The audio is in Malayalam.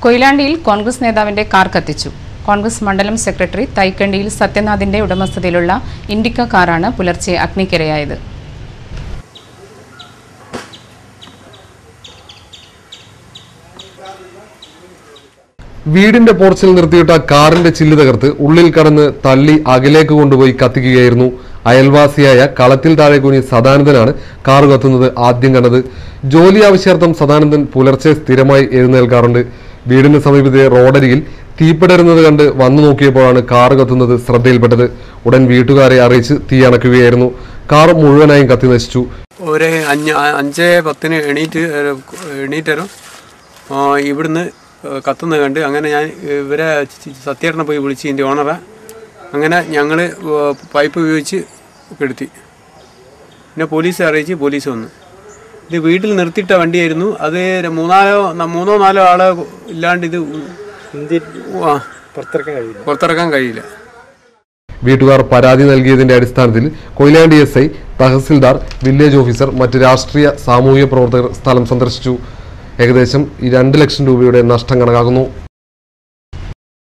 കൊയിലാണ്ടിയിൽ കോൺഗ്രസ് നേതാവിന്റെ കാർ കത്തിച്ചു കോൺഗ്രസ് മണ്ഡലം സെക്രട്ടറി തൈക്കണ്ടിയിൽ സത്യനാഥിന്റെ ഉടമസ്ഥതയിലുള്ള ഇൻഡിക്ക കാറാണ് പുലർച്ചെ അഗ്നിക്കിരയായത് വീടിന്റെ പോർച്ചിൽ നിർത്തിയിട്ട കാറിന്റെ ചില്ല് തകർത്ത് ഉള്ളിൽ കടന്ന് തള്ളി അകലേക്ക് കൊണ്ടുപോയി കത്തിക്കുകയായിരുന്നു അയൽവാസിയായ കളത്തിൽ താഴെ കുനി സദാനന്ദനാണ് കാർ കത്തുന്നത് ആദ്യം കണ്ടത് ജോലി ആവശ്യാർത്ഥം സദാനന്ദൻ പുലർച്ചെ സ്ഥിരമായി എഴുന്നേൽക്കാറുണ്ട് വീടിന് സമീപത്തെ റോഡരികിൽ തീപ്പിടരുന്നത് കണ്ട് വന്നു നോക്കിയപ്പോഴാണ് കാർ കത്തുന്നത് ശ്രദ്ധയിൽപ്പെട്ടത് ഉടൻ വീട്ടുകാരെ അറിയിച്ച് തീ അണയ്ക്കുകയായിരുന്നു കാർ മുഴുവനായും കത്തി നശിച്ചു ഒരു അഞ്ച് അഞ്ച് പത്തിന് എണീറ്റ് എണീറ്റരും ഇവിടുന്ന് കത്തുന്ന കണ്ട് അങ്ങനെ ഞാൻ ഇവരെ സത്യേട്ടനെ പോയി വിളിച്ച് ഇതിൻ്റെ ഓണറെ അങ്ങനെ ഞങ്ങൾ പൈപ്പ് ഉപയോഗിച്ച് കെടുത്തി പിന്നെ പോലീസ് അറിയിച്ച് പോലീസ് വന്നു ഇത് വീട്ടിൽ നിർത്തിയിട്ട വണ്ടിയായിരുന്നു അത് മൂന്നാലോ ന- മൂന്നോ നാലോ ആളെ ഇല്ലാണ്ട് ഇത് ആ, പുറത്തിറക്കാൻ കഴിയില്ല വീട്ടുകാർ പരാതി നൽകിയതിന്റെ അടിസ്ഥാനത്തിൽ Koyilandy S I tahsildar village officer മറ്റ് രാഷ്ട്രീയ സാമൂഹിക പ്രവർത്തകർ സ്ഥലം സന്ദർശിച്ചു ഏകദേശം ഈ രണ്ട് ലക്ഷം രൂപയുടെ നഷ്ടം കണക്കാക്കുന്നു